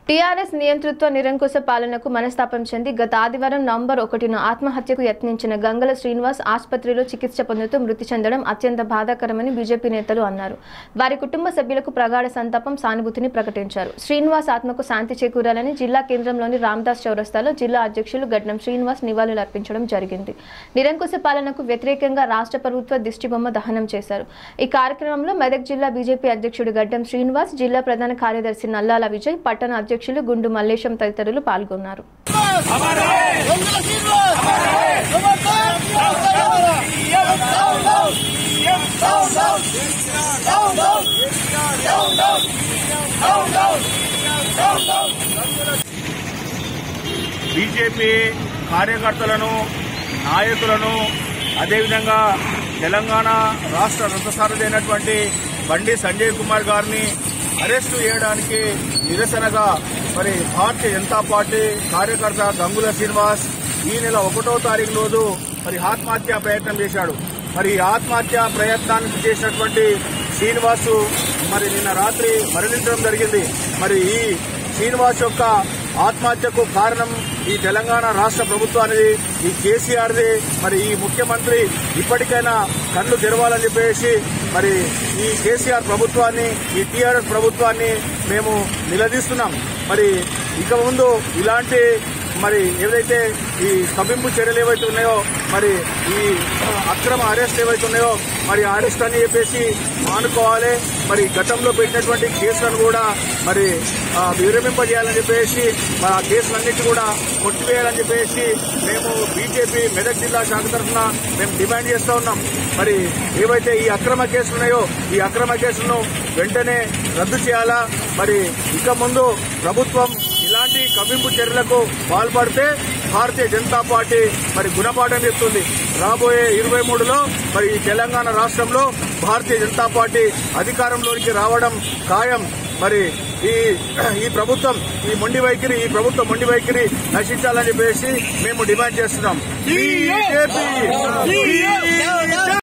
TRS నియంతృత్వ నిరంకుశ పాలనకు మనస్తాపం చెంది గత ఆదివారం నవంబర్ ఒకటిన ఆత్మహత్యకు యత్నించిన గంగల శ్రీనివాస్ ఆసుపత్రిలో చికిత్స పొందుతూ మృతి చెందడం అత్యంత బాధాకరమని బీజేపీ నేతలు అన్నారు వారి కుటుంబ సభ్యులకు ప్రగాఢ సంతాపం సానుభూతిని ప్రకటించారు శ్రీనివాస్ ఆత్మకు శాంతి చేకూరాలని జిల్లా కేంద్రంలోని రామ్దాస్ చౌరస్తాలో జిల్లా అధ్యక్షులు గడ్డం శ్రీనివాస్ నివాళులర్పించడం జరిగింది నిరంకుశ పాలనకు వ్యతిరేకంగా రాష్ట్ర ప్రభుత్వ దిష్టిబొమ్మ దహనం చేశారు ఈ కార్యక్రమంలో మెదక్ జిల్లా బీజేపీ అధ్యక్షుడు గడ్డం శ్రీనివాస్ జిల్లా ప్రధాన కార్యదర్శి నల్లాల విజయ్ పట్టణ అధ్యక్షులు గుండు మల్లేశం తదితరులు పాల్గొన్నారు బీజేపీ కార్యకర్తలను నాయకులను అదేవిధంగా తెలంగాణ రాష్ట్ర రథసారథి అయినటువంటి బండి సంజయ్ కుమార్ గారిని అరెస్టు చేయడానికి నిరసనగా మరి భారతీయ జనతా పార్టీ కార్యకర్త గంగుల శ్రీనివాస్ ఈ నెల ఒకటో తారీఖు రోజు మరి ఆత్మహత్య ప్రయత్నం చేశాడు మరి ఈ ఆత్మహత్య ప్రయత్నానికి చేసినటువంటి శ్రీనివాసు మరి నిన్న రాత్రి మరణించడం జరిగింది మరి ఈ శ్రీనివాస్ యొక్క ఆత్మహత్యకు కారణం ఈ తెలంగాణ రాష్ట్ర ప్రభుత్వానికి ఈ కేసీఆర్ది మరి ఈ ముఖ్యమంత్రి ఇప్పటికైనా కళ్ళు తెరవాలని చెప్పేసి మరి ఈ కేసీఆర్ ప్రభుత్వాన్ని ఈ టీఆర్ఎస్ ప్రభుత్వాన్ని మేము నిలదీస్తున్నాం మరి ఇక ముందు ఇలాంటి మరి ఏదైతే ఈ కవ్వింపు చర్యలు ఏవైతే ఉన్నాయో మరి ఈ అక్రమ అరెస్ట్ ఏవైతే ఉన్నాయో మరి అరెస్ట్ అని చెప్పేసి మానుకోవాలి మరి గతంలో పెట్టినటువంటి కేసులను కూడా మరి ఆ, విరమింపజేయాలని చెప్పేసి మరి ఆ కేసులన్నిటి కూడా కొట్టివేయాలని చెప్పేసి మేము బీజేపీ మెదక్ జిల్లా శాఖ తరఫున మేము డిమాండ్ చేస్తా ఉన్నాం మరి ఏవైతే ఈ అక్రమ కేసులు ఉన్నాయో ఈ అక్రమ కేసులను వెంటనే రద్దు చేయాలా మరి ఇక ముందు ప్రభుత్వం ఇలాంటి కవ్వింపు చర్యలకు పాల్పడితే భారతీయ జనతా పార్టీ మరి గుణపాఠం చెప్తుంది రాబోయే ఇరవై మూడులో మరి ఈ తెలంగాణ రాష్ట్రంలో భారతీయ జనతా పార్టీ అధికారంలోనికి రావడం ఖాయం మరి ఈ ఈ ప్రభుత్వం ఈ మొండి వైఖరి ఈ ప్రభుత్వ మొండి వైఖరి నశించాలని చెప్పేసి మేము డిమాండ్ చేస్తున్నాం బీజేపీ